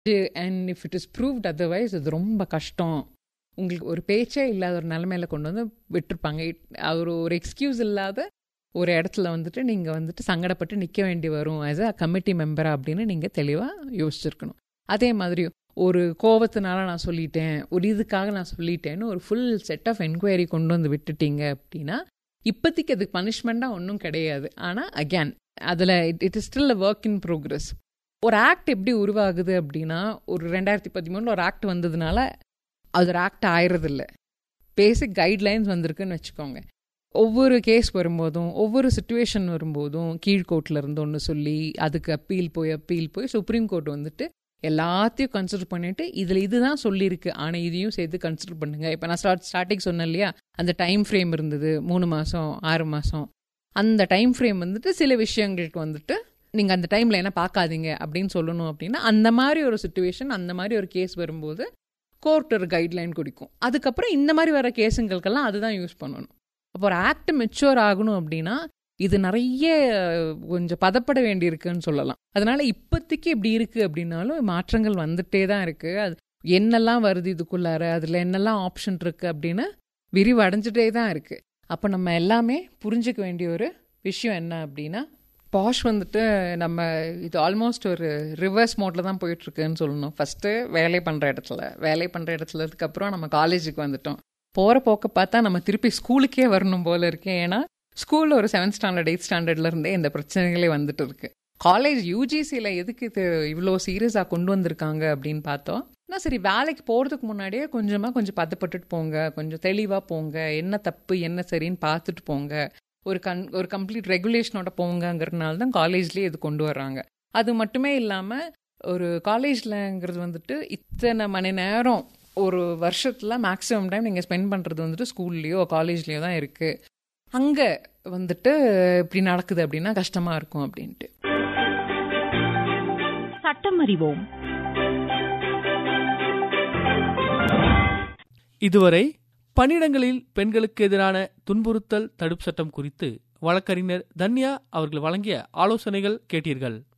and if it is proved otherwise இது ரொம்ப கஷ்டம் உங்களுக்கு ஒரு பேச்சே இல்லாத ஒரு நிலமையில கொண்டு வந்து விட்டுருப்பாங்க அவர் ஒரு எக்ஸ்கியூஸ் இல்லாத ஒரு இடத்துல வந்துட்டு நீங்கள் வந்துட்டு சங்கடப்பட்டு நிற்க வேண்டி வரும் ஆஸ் அ கமிட்டி மெம்பரா அப்படின்னு நீங்கள் தெளிவாக யோசிச்சிருக்கணும் அதே மாதிரி ஒரு கோவத்தினால நான் சொல்லிட்டேன் ஒரு இதுக்காக நான் சொல்லிட்டேன்னு ஒரு ஃபுல் செட் ஆஃப் என்கொயரி கொண்டு வந்து விட்டுட்டீங்க அப்படின்னா இப்போதைக்கு அதுக்கு பனிஷ்மெண்ட்டாக ஒன்றும் கிடையாது ஆனால் அகேன் அதில் it it is still a work in progress ஒரு ஆக்ட் எப்படி உருவாகுது அப்படின்னா ஒரு ரெண்டாயிரத்தி பதிமூணில் ஒரு ஆக்ட் வந்ததுனால அது ஒரு ஆக்ட் ஆயிரதில்ல பேசிக் கைட்லைன்ஸ் வந்திருக்குன்னு வச்சுக்கோங்க ஒவ்வொரு கேஸ் வரும்போதும் ஒவ்வொரு சுச்சுவேஷன் வரும்போதும் கீழ்கோர்ட்டில் இருந்து ஒன்று சொல்லி அதுக்கு அப்பீல் போய் அப்பீல் போய் சுப்ரீம் கோர்ட் வந்துட்டு எல்லாத்தையும் கன்சிடர் பண்ணிட்டு இதில் இதுதான் சொல்லியிருக்கு ஆனால் இதையும் சேர்த்து கன்சிடர் பண்ணுங்க இப்போ நான் ஸ்டார்ட் ஸ்டார்டிங் சொன்னேன் இல்லையா அந்த டைம் ஃப்ரேம் இருந்தது மூணு மாதம் ஆறு மாதம் அந்த டைம் ஃப்ரேம் வந்துட்டு சில விஷயங்களுக்கு வந்துட்டு நீங்கள் அந்த டைமில் என்ன பார்க்காதீங்க அப்படின்னு சொல்லணும் அப்படின்னா அந்த மாதிரி ஒரு சுச்சுவேஷன் அந்த மாதிரி ஒரு கேஸ் வரும்போது கோர்ட் ஒரு கைட்லைன் கொடுக்கும் அதுக்கப்புறம் இந்த மாதிரி வர கேஸுங்களுக்கெல்லாம் அதுதான் யூஸ் பண்ணணும் அப்போ ஒரு ஆக்ட் மெச்சூர் ஆகணும் அப்படின்னா இது நிறைய கொஞ்சம் பதப்பட வேண்டியிருக்குன்னு சொல்லலாம் அதனால இப்போதைக்கு இப்படி இருக்கு அப்படின்னாலும் மாற்றங்கள் வந்துட்டே தான் இருக்கு அது என்னெல்லாம் வருது இதுக்குள்ளார அதில் என்னெல்லாம் ஆப்ஷன் இருக்கு அப்படின்னு விரிவடைஞ்சிட்டே தான் இருக்கு அப்போ நம்ம எல்லாமே புரிஞ்சுக்க வேண்டிய ஒரு விஷயம் என்ன அப்படின்னா பாஷ் வந்துட்டு நம்ம இது ஆல்மோஸ்ட் ஒரு ரிவர்ஸ் மோட்டில் தான் போயிட்டுருக்குன்னு சொல்லணும் ஃபஸ்ட்டு வேலை பண்ணுற இடத்துல வேலை பண்ணுற இடத்துல அதுக்கப்புறம் நம்ம காலேஜுக்கு வந்துட்டோம் போகிற போக்க பார்த்தா நம்ம திருப்பி ஸ்கூலுக்கே வரணும் போல இருக்கு ஏன்னா ஸ்கூலில் ஒரு செவன்த் ஸ்டாண்டர்ட் எயித் ஸ்டாண்டர்ட்ல இருந்தே இந்த பிரச்சனைகளே வந்துட்டு இருக்கு காலேஜ் யூஜிசியில் எதுக்கு இது இவ்வளோ சீரியஸாக கொண்டு வந்திருக்காங்க அப்படின்னு பார்த்தோம் நான் சரி வேலைக்கு போகிறதுக்கு முன்னாடியே கொஞ்சமாக கொஞ்சம் பதப்பட்டுட்டு போங்க கொஞ்சம் தெளிவாக போங்க என்ன தப்பு என்ன சரின்னு பார்த்துட்டு போங்க ஒரு கன் ஒரு கம்ப்ளீட் ரெகுலேஷனோட போங்கங்கிறதுனால தான் காலேஜ்லேயே இது கொண்டு வர்றாங்க அது மட்டுமே இல்லாமல் ஒரு காலேஜ்லங்கிறது வந்துட்டு இத்தனை மணி நேரம் ஒரு வருஷத்தில் மேக்ஸிமம் டைம் நீங்கள் ஸ்பெண்ட் பண்ணுறது வந்துட்டு ஸ்கூல்லையோ காலேஜ்லேயோ தான் இருக்குது அங்கே வந்துட்டு இப்படி நடக்குது அப்படின்னா கஷ்டமாக இருக்கும் அப்படின்ட்டு சட்டம் அறிவோம் இதுவரை பணியிடங்களில் பெண்களுக்கு எதிரான துன்புறுத்தல் தடுப்பு சட்டம் குறித்து வழக்கறிஞர் தன்யா அவர்கள் வழங்கிய ஆலோசனைகள் கேட்டீர்கள்